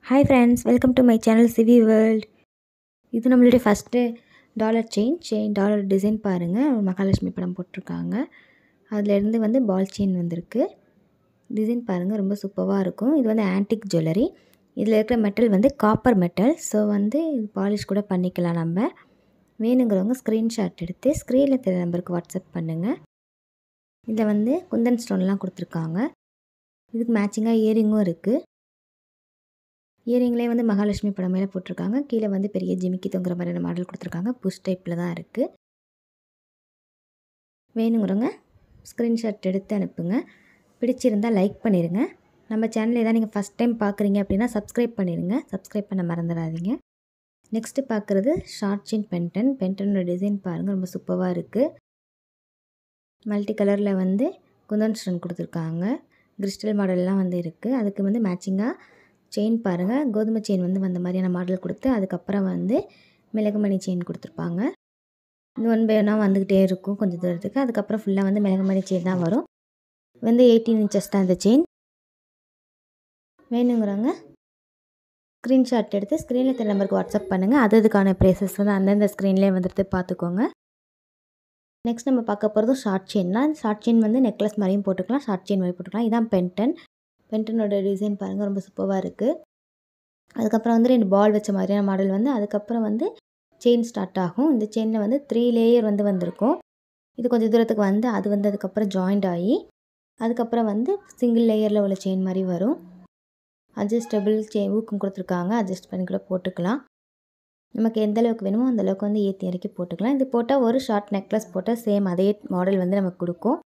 hi friends welcome to my channel CV world இது நம்மளுடைய first dollar chain chain dollar design பாருங்கள் மகாலட்சுமி படம் போட்டிருக்காங்க அதுலேருந்து வந்து பால் செயின் வந்திருக்கு டிசைன் பாருங்கள் ரொம்ப சூப்பராக இருக்கும் இது வந்து ஆன்டிக் ஜுவல்லரி இதில் இருக்கிற மெட்டல் வந்து காப்பர் மெட்டல் ஸோ வந்து இது பாலிஷ் கூட பண்ணிக்கலாம் நம்ம வேணுங்கிறவங்க ஸ்க்ரீன்ஷாட் எடுத்து ஸ்க்ரீனில் தெரிய நம்பருக்கு வாட்ஸ்அப் பண்ணுங்கள் இதில் வந்து குந்தன் ஸ்டோன்லாம் கொடுத்துருக்காங்க இதுக்கு மேட்சிங்காக இயரிங்கும் இருக்குது இயரிங்லேயே வந்து மகாலட்சுமி படம் மேலே போட்டிருக்காங்க கீழே வந்து பெரிய ஜிமிக்கி தொங்குற மாதிரியான மாடல் கொடுத்துருக்காங்க புஷ் டைப்பில் தான் இருக்குது வேணுங்கிறவங்க ஸ்க்ரீன்ஷாட் எடுத்து அனுப்புங்க பிடிச்சிருந்தால் லைக் பண்ணிடுங்க நம்ம சேனல் ஏதாவது நீங்கள் ஃபஸ்ட் டைம் பார்க்குறீங்க அப்படின்னா சப்ஸ்கிரைப் பண்ணிடுங்க சப்ஸ்கிரைப் பண்ண மறந்துடாதீங்க நெக்ஸ்ட்டு பார்க்குறது ஷார்ட் செயின் பென்டன் பென்டனோட டிசைன் பாருங்கள் ரொம்ப சூப்பராக இருக்குது மல்டி கலரில் வந்து குந்தன் ஸ்டோன் கொடுத்துருக்காங்க கிறிஸ்டல் மாடல்லாம் வந்து இருக்குது அதுக்கு வந்து மேட்சிங்காக செயின் பாருங்கள் கோதுமை செயின் வந்து வந்த மாதிரியான மாடல் கொடுத்து அதுக்கப்புறம் வந்து மிளகுமணி செயின் கொடுத்துருப்பாங்க இது ஒன் பைனா வந்துக்கிட்டே இருக்கும் கொஞ்சம் தூரத்துக்கு அதுக்கப்புறம் ஃபுல்லாக வந்து மிளகுமணி செயின் தான் வரும் வந்து எயிட்டீன் இன்ச்சஸ் தான் இந்த செயின் வேணுங்கிறவங்க ஸ்க்ரீன்ஷாட் எடுத்து ஸ்க்ரீனில் தெரிய நம்பருக்கு வாட்ஸ்அப் பண்ணுங்கள் அது அதுக்கான ப்ரைஸஸ் வந்து அந்தந்த ஸ்க்ரீன்லேயே வந்துட்டு பார்த்துக்கோங்க நெக்ஸ்ட் நம்ம பார்க்க போகிறதும் ஷார்ட் செயின் தான் ஷார்ட் செயின் வந்து நெக்லஸ் மாதிரியும் போட்டுக்கலாம் ஷார்ட் செயின் மாதிரி போட்டுக்கலாம் இதான் பென்டன் பென்டனோட டிசைன் பாருங்கள் ரொம்ப சூப்பராக இருக்குது அதுக்கப்புறம் வந்து ரெண்டு பால் வச்ச மாதிரியான மாடல் வந்து அதுக்கப்புறம் வந்து செயின் ஸ்டார்ட் ஆகும் இந்த செயினில் வந்து த்ரீ லேயர் வந்து வந்திருக்கும் இது கொஞ்சம் தூரத்துக்கு வந்து அது வந்து அதுக்கப்புறம் ஜாயிண்ட் ஆகி அதுக்கப்புறம் வந்து சிங்கிள் லேயரில் உள்ள செயின் மாதிரி வரும் அட்ஜஸ்டபிள் செயின் ஊக்கம் கொடுத்துருக்காங்க அட்ஜஸ்ட் பண்ணி கூட போட்டுக்கலாம் நமக்கு எந்த அளவுக்கு வேணுமோ அந்த அளவுக்கு வந்து ஏற்றி இறக்கி போட்டுக்கலாம் இது போட்டால் ஒரு ஷார்ட் நெக்லஸ் போட்டால் சேம் அதே மாடல் வந்து நமக்கு கொடுக்கும்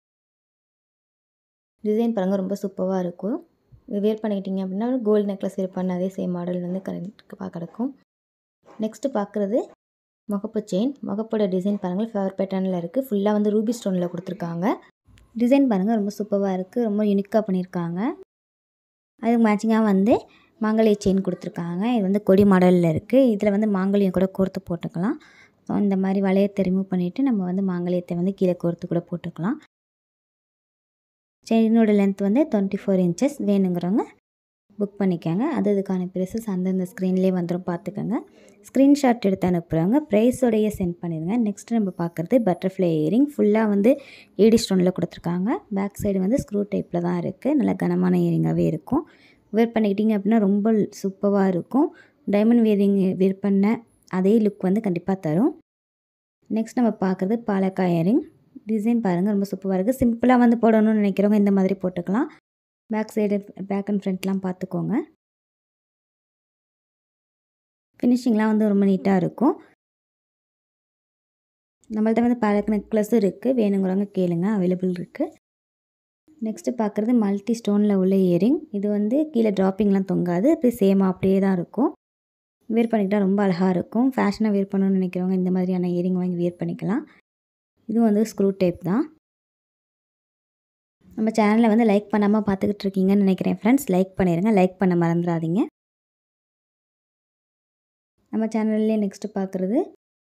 டிசைன் பாருங்கள் ரொம்ப சூப்பராக இருக்கும் இது வேர் பண்ணிக்கிட்டிங்க அப்படின்னா கோல்டு நெக்லஸ் வேர் பண்ண அதே சேம் மாடல் வந்து கரெக்டாக கிடக்கும் நெக்ஸ்ட்டு பார்க்குறது முகப்பு செயின் முகப்போட டிசைன் பாருங்கள் ஃப்ளவர் பேட்டர்னில் இருக்குது ஃபுல்லாக வந்து ரூபி ஸ்டோனில் கொடுத்துருக்காங்க டிசைன் பாருங்கள் ரொம்ப சூப்பராக இருக்குது ரொம்ப யூனிக்காக பண்ணியிருக்காங்க அதுக்கு மேட்சிங்காக வந்து மாங்கல்ய செயின் கொடுத்துருக்காங்க இது வந்து கொடி மாடலில் இருக்குது இதில் வந்து மாங்கல்யம் கூட கோர்த்து போட்டுக்கலாம் ஸோ இந்த மாதிரி வளையத்தை ரிமூவ் பண்ணிவிட்டு நம்ம வந்து மாங்கல்யத்தை வந்து கீழே கோர்த்து கூட போட்டுக்கலாம் செயினோட லென்த் வந்து டுவெண்ட்டி ஃபோர் இன்ச்சஸ் வேணுங்கிறவங்க புக் பண்ணிக்கோங்க அது இதுக்கான ப்ரைஸஸ் அந்தந்த ஸ்க்ரீன்லேயே வந்துடும் பார்த்துக்கோங்க ஸ்க்ரீன்ஷாட் எடுத்து அனுப்புகிறவங்க ப்ரைஸோடையே சென்ட் பண்ணிடுங்க நெக்ஸ்ட் நம்ம பார்க்குறது பட்டர்ஃப்ளை இயரிங் ஃபுல்லாக வந்து ஏடி ஸ்டோனில் கொடுத்துருக்காங்க பேக் சைடு வந்து ஸ்க்ரூ டைப்பில் தான் இருக்குது நல்ல கனமான இயரிங்காகவே இருக்கும் வேர் பண்ணிக்கிட்டிங்க அப்படின்னா ரொம்ப சூப்பராக இருக்கும் டைமண்ட் வேரிங் வேர் பண்ண அதே லுக் வந்து கண்டிப்பாக தரும் நெக்ஸ்ட் நம்ம பார்க்குறது பாலக்காய் இயரிங் டிசைன் பாருங்கள் ரொம்ப சூப்பராக இருக்குது சிம்பிளாக வந்து போடணும்னு நினைக்கிறவங்க இந்த மாதிரி போட்டுக்கலாம் பேக் சைடு பேக் அண்ட் ஃப்ரண்ட்லாம் பார்த்துக்கோங்க ஃபினிஷிங்லாம் வந்து ரொம்ப நீட்டாக இருக்கும் நம்மள்ட்ட வந்து பேலக் நெக்லஸும் இருக்குது வேணுங்கிறவங்க கேளுங்க அவைலபிள் இருக்குது நெக்ஸ்ட்டு பார்க்குறது மல்டி ஸ்டோனில் உள்ள இயரிங் இது வந்து கீழே ட்ராப்பிங்லாம் தொங்காது அப்படியே சேமாக அப்படியே தான் இருக்கும் வேர் பண்ணிக்கிட்டால் ரொம்ப அழகாக இருக்கும் ஃபேஷனாக வேர் பண்ணணும்னு நினைக்கிறவங்க இந்த மாதிரியான இயரிங் வாங்கி வேர் பண்ணிக்கலாம் இது வந்து ஸ்க்ரூ டைப் தான் நம்ம சேனலை வந்து லைக் பண்ணாமல் பார்த்துக்கிட்டு இருக்கீங்கன்னு நினைக்கிறேன் ஃப்ரெண்ட்ஸ் லைக் பண்ணிடுங்க லைக் பண்ண மறந்துடாதீங்க நம்ம சேனல்லே நெக்ஸ்ட்டு பார்க்குறது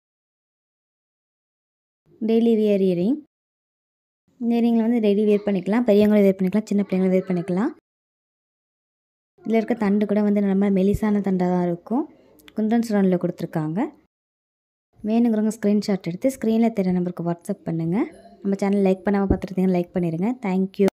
டெய்லி வியர் இயரிங் இந்த இயரிங்கில் வந்து டெய்லி வேர் பண்ணிக்கலாம் பெரியவங்களும் வேர் பண்ணிக்கலாம் சின்ன பிள்ளைங்களும் வேர் பண்ணிக்கலாம் இதில் இருக்க தண்டு கூட வந்து நம்ம மெலிசான தண்டாக தான் இருக்கும் குந்தன் ஸ்டோனில் கொடுத்துருக்காங்க வேணுங்கிறவங்க ஸ்க்ரீன்ஷாட் எடுத்து ஸ்க்ரீனில் தெரிய நம்பருக்கு வாட்ஸ்அப் பண்ணுங்கள் நம்ம சேனல் லைக் பண்ணாமல் பார்த்துருந்தீங்கன்னா லைக் பண்ணிடுங்க தேங்க்யூ